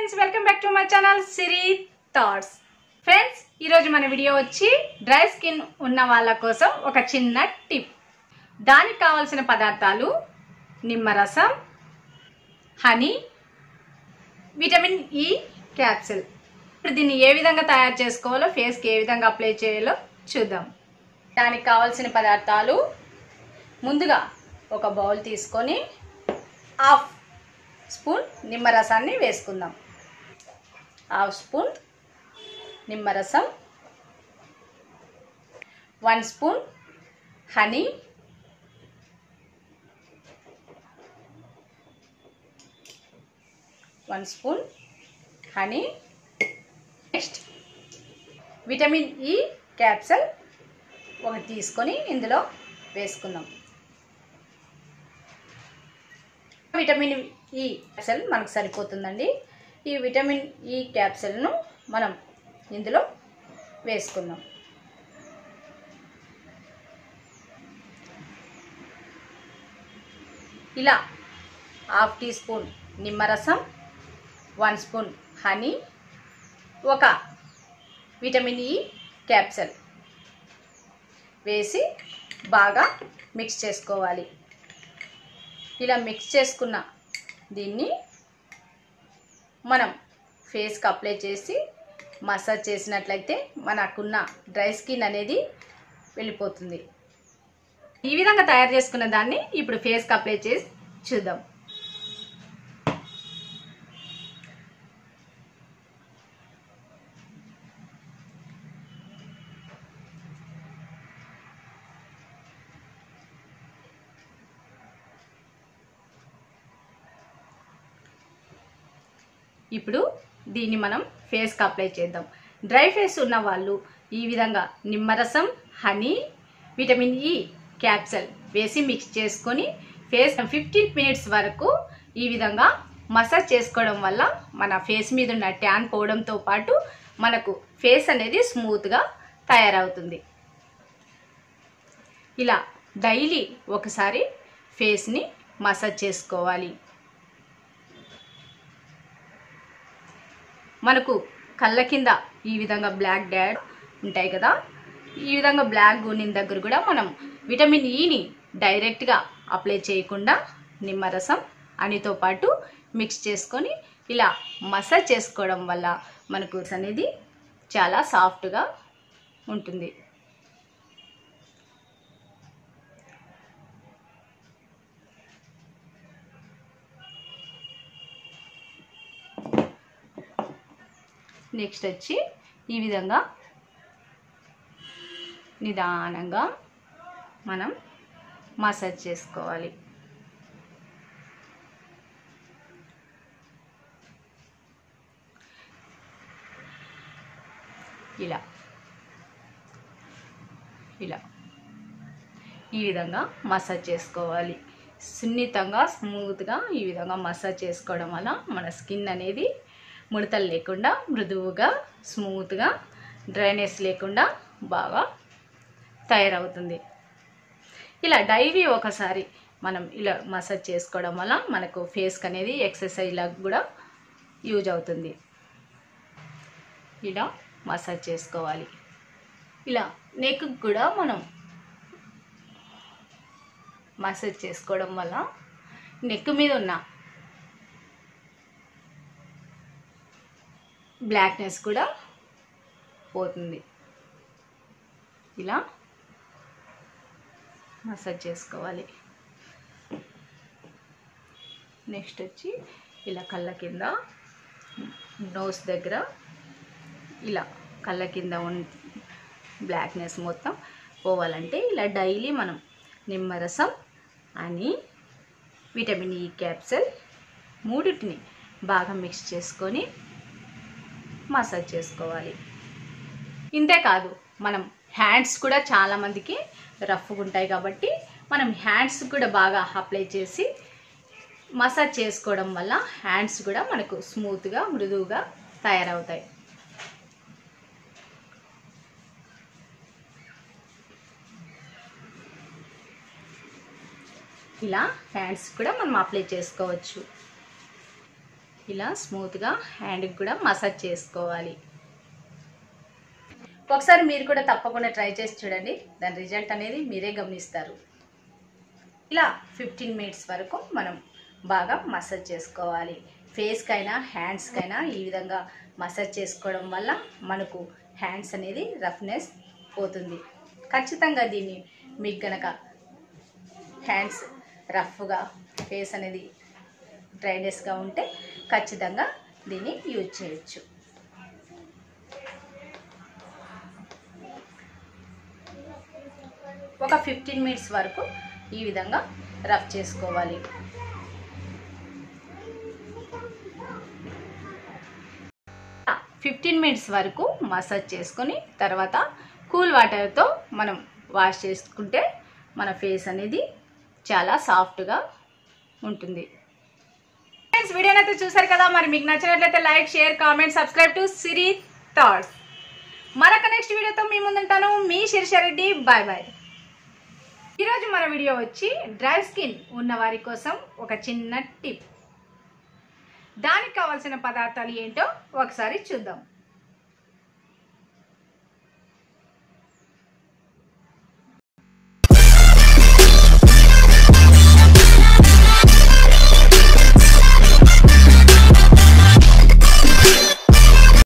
friends welcome back to my channel Siri thoughts friends ఈరోజు మన video వచ్చి డ్రై స్కిన్ ఉన్న వాళ్ళ కోసం ఒక చిన్న టిప్ దానికి కావాల్సిన పదార్థాలు నిమ్మరసం హనీ విటమిన్ ఈ క్యాప్సిల్ ఇప్పుడు దీన్ని ఏ విధంగా తయారు చేసుకోవాలో ఫేస్కి ఏ విధంగా అప్లై చేయాలో చూద్దాం దానికి కావాల్సిన పదార్థాలు ముందుగా ఒక బౌల్ తీసుకొని హాఫ్ స్పూన్ నిమ్మరసాన్ని వేసుకుందాం హాఫ్ స్పూన్ నిమ్మరసం one spoon honey one spoon honey next vitamin E capsule ఒకటి తీసుకొని ఇందులో వేసుకుందాం విటమిన్ ఈ క్యాప్సల్ మనకు సరిపోతుందండి ఈ విటమిన్ ఈ క్యాప్సల్ను మనం ఇందులో వేసుకుందాం ఇలా హాఫ్ టీ స్పూన్ నిమ్మరసం వన్ స్పూన్ హనీ ఒక విటమిన్ ఈ క్యాప్సల్ వేసి బాగా మిక్స్ చేసుకోవాలి ఇలా మిక్స్ చేసుకున్న దీన్ని మనం ఫేస్కి అప్లై చేసి మసాజ్ చేసినట్లయితే మనకున్న డ్రై స్కిన్ అనేది వెళ్ళిపోతుంది ఈ విధంగా తయారు చేసుకున్న దాన్ని ఇప్పుడు ఫేస్కి అప్లై చేసి చూద్దాం ఇప్పుడు దీన్ని మనం ఫేస్కి అప్లై చేద్దాం డ్రై ఫేస్ ఉన్న వాళ్ళు ఈ విధంగా నిమ్మరసం హనీ విటమిన్ ఈ క్యాప్సల్ వేసి మిక్స్ చేసుకొని ఫేస్ ఫిఫ్టీన్ మినిట్స్ వరకు ఈ విధంగా మసాజ్ చేసుకోవడం వల్ల మన ఫేస్ మీద ఉన్న ట్యాన్ పోవడంతో పాటు మనకు ఫేస్ అనేది స్మూత్గా తయారవుతుంది ఇలా డైలీ ఒకసారి ఫేస్ని మసాజ్ చేసుకోవాలి మనకు కళ్ళ కింద ఈ విధంగా బ్లాక్ డాడ్ ఉంటాయి కదా ఈ విధంగా బ్లాక్ గూనిన దగ్గర కూడా మనం విటమిన్ ఈని డైరెక్ట్గా అప్లై చేయకుండా నిమ్మరసం అనితో పాటు మిక్స్ చేసుకొని ఇలా మసాజ్ చేసుకోవడం వల్ల మనకు అనేది చాలా సాఫ్ట్గా ఉంటుంది నెక్స్ట్ వచ్చి ఈ విధంగా నిదానంగా మనం మసాజ్ చేసుకోవాలి ఇలా ఇలా ఈ విధంగా మసాజ్ చేసుకోవాలి సున్నితంగా స్మూత్గా ఈ విధంగా మసాజ్ చేసుకోవడం వల్ల మన స్కిన్ అనేది ముడతలు లేకుండా మృదువుగా స్మూత్గా డ్రైనెస్ లేకుండా బాగా తయారవుతుంది ఇలా డైలీ ఒకసారి మనం ఇలా మసాజ్ చేసుకోవడం వల్ల మనకు ఫేస్కి అనేది ఎక్సర్సైజ్ లాగా కూడా యూజ్ అవుతుంది ఇలా మసాజ్ చేసుకోవాలి ఇలా నెక్ కూడా మనం మసాజ్ చేసుకోవడం వల్ల నెక్ మీద ఉన్న బ్లాక్నెస్ కూడా పోతుంది ఇలా మసాజ్ చేసుకోవాలి నెక్స్ట్ వచ్చి ఇలా కళ్ళ కింద నోస్ దగ్గర ఇలా కళ్ళ కింద ఉన్ బ్లాక్నెస్ మొత్తం పోవాలంటే ఇలా డైలీ మనం నిమ్మరసం అని విటమిన్ ఈ క్యాప్సల్ మూడింటిని బాగా మిక్స్ చేసుకొని మసాజ్ చేసుకోవాలి ఇంతే కాదు మనం హ్యాండ్స్ కూడా చాలామందికి రఫ్గా ఉంటాయి కాబట్టి మనం హ్యాండ్స్ కూడా బాగా అప్లై చేసి మసాజ్ చేసుకోవడం వల్ల హ్యాండ్స్ కూడా మనకు స్మూత్గా మృదువుగా తయారవుతాయి ఇలా హ్యాండ్స్ కూడా మనం అప్లై చేసుకోవచ్చు ఇలా స్మూత్గా హ్యాండ్కి కూడా మసాజ్ చేసుకోవాలి ఒకసారి మీరు కూడా తప్పకుండా ట్రై చేసి చూడండి దాని రిజల్ట్ అనేది మీరే గమనిస్తారు ఇలా ఫిఫ్టీన్ మినిట్స్ వరకు మనం బాగా మసాజ్ చేసుకోవాలి ఫేస్కైనా హ్యాండ్స్కైనా ఈ విధంగా మసాజ్ చేసుకోవడం వల్ల మనకు హ్యాండ్స్ అనేది రఫ్నెస్ పోతుంది ఖచ్చితంగా దీన్ని మీకు గనక హ్యాండ్స్ రఫ్గా ఫేస్ అనేది డ్రైనెస్గా ఉంటే ఖచ్చితంగా దీన్ని యూజ్ చేయొచ్చు ఒక ఫిఫ్టీన్ మినిట్స్ వరకు ఈ విధంగా రఫ్ చేసుకోవాలి ఫిఫ్టీన్ మినిట్స్ వరకు మసాజ్ చేసుకొని తర్వాత కూల్ వాటర్తో మనం వాష్ చేసుకుంటే మన ఫేస్ అనేది చాలా సాఫ్ట్గా ఉంటుంది ఫ్రెండ్స్ వీడియోని అయితే చూసారు కదా మరి మీకు నచ్చినట్లయితే like share comment subscribe to Siri thoughts మరొక నెక్స్ట్ వీడియోతో మీ ముందుంటాను మీ శిర్షారెడ్డి బాయ్ బాయ్ ఈరోజు మన వీడియో వచ్చి డ్రై స్కిన్ ఉన్న వారి కోసం ఒక చిన్న టిప్ దానికి కావాల్సిన పదార్థాలు ఏంటో ఒకసారి చూద్దాం